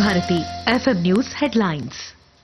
Bharati FM news headlines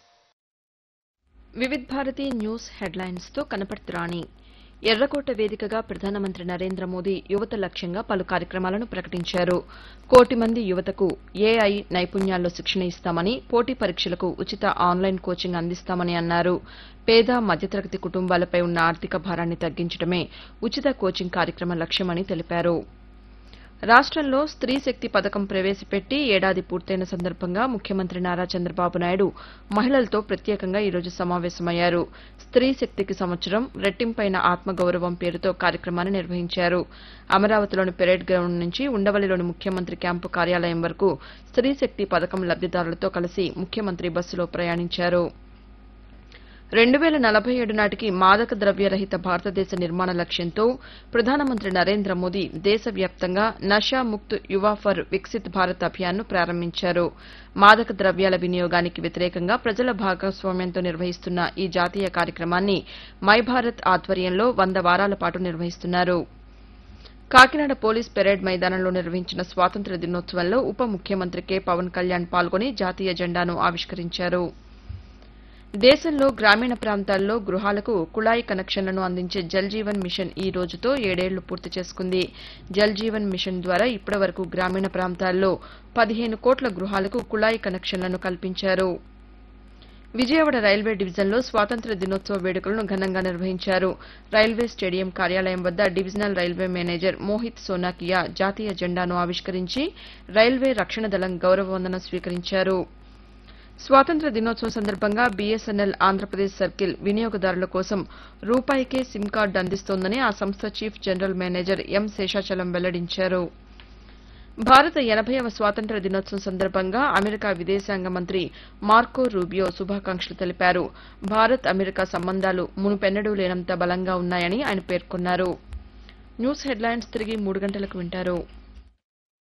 Vividh Bharati news headlines తో కనపర్తి రాణి ఎర్రకోట వేదికగా ప్రధానమంత్రి నరేంద్ర మోదీ యువత లక్ష్యంగా పలు కార్యక్రమాలను ప్రకటించారు కోటి మంది యువతకు ఏఐ నైపుణ్యాల్లో శిక్షణ ఇస్తామని పోటీ పరీక్షలకు ఉచిత ఆన్లైన్ కోచింగ్ అందిస్తామని అన్నారు పేద మధ్యతరగతి కుటుంబాలపై ఉన్న ఆర్థిక భారాన్ని తగ్గించడమే ఉచిత కోచింగ్ కార్యక్రమ లక్ష్యమని తెలిపారు రాష్టంలో స్త్రీ శక్తి పథకం ప్రవేశపెట్టి ఏడాది పూర్తయిన సందర్భంగా ముఖ్యమంత్రి నారా చంద్రబాబు నాయుడు మహిళలతో ప్రత్యేకంగా ఈరోజు సమావేశమయ్యారు స్త్రీ శక్తికి సంవత్సరం రెట్టింపైన ఆత్మగౌరవం పేరుతో కార్యక్రమాన్ని నిర్వహించారు అమరావతిలోని పెరేడ్ గ్రౌండ్ నుంచి ఉండవల్లిలోని ముఖ్యమంత్రి క్యాంపు కార్యాలయం వరకు స్త్రీ శక్తి పథకం లబ్దిదారులతో కలిసి ముఖ్యమంత్రి బస్సులో ప్రయాణించారు రెండు వేల నలభై ఏడు నాటికి మాదక ద్రవ్య రహిత భారతదేశ నిర్మాణ లక్ష్యంతో ప్రధానమంత్రి నరేంద్ర మోదీ దేశవ్యాప్తంగా నషా ముక్త్ యువ ఫర్ వికసిత్ భారత్ అభియాన్ను ప్రారంభించారు మాదక ద్రవ్యాల వినియోగానికి వ్యతిరేకంగా ప్రజల భాగస్వామ్యంతో నిర్వహిస్తున్న ఈ జాతీయ కార్యక్రమాన్ని మై భారత్ ఆధ్వర్యంలో వంద వారాల పాటు నిర్వహిస్తున్నారు కాకినాడ పోలీస్ పెరేడ్ మైదానంలో నిర్వహించిన స్వాతంత్ర్య దినోత్సవంలో ఉప ముఖ్యమంత్రి కె పవన్ కళ్యాణ్ పాల్గొని జాతీయ జెండాను ఆవిష్కరించారు దేశంలో గ్రామీణ ప్రాంతాల్లో గృహాలకు కుళాయి కనెక్షన్లను అందించే జల్ జీవన్ మిషన్ ఈ రోజుతో ఏడేళ్లు పూర్తి చేసుకుంది జల్ జీవన్ మిషన్ ద్వారా ఇప్పటివరకు గ్రామీణ ప్రాంతాల్లో పదిహేను కోట్ల గృహాలకు కుళాయి కనెక్షన్లను కల్పించారు విజయవాడ రైల్వే డివిజన్లో స్వాతంత్ర్య దినోత్సవ వేడుకలను ఘనంగా నిర్వహించారు రైల్వే స్టేడియం కార్యాలయం వద్ద divisional railway manager Mohit Sonakia జాతీయ జెండాను ఆవిష్కరించి రైల్వే రక్షణ దళం గౌరవ వందనం స్వీకరించారు స్వాతంత్ర్య దినోత్సవం సందర్భంగా బీఎస్ఎన్ఎల్ ఆంధ్రప్రదేశ్ సర్కిల్ వినియోగదారుల కోసం రూపాయికే సిమ్ కార్డు అందిస్తోందని ఆ సంస్థ chief general manager M Seshachalam వెల్లడించారు భారత ఎనభైవ స్వాతంత్ర్య దినోత్సవం సందర్భంగా అమెరికా విదేశాంగ మంత్రి మార్కో రూబియో శుభాకాంక్షలు తెలిపారు భారత్ అమెరికా సంబంధాలు మునుపెన్నడూ లేనంత బలంగా ఉన్నాయని ఆయన పేర్కొన్నారు న్యూస్ హెడ్లైన్స్ తిరిగి మూడు గంటలకు వింటారు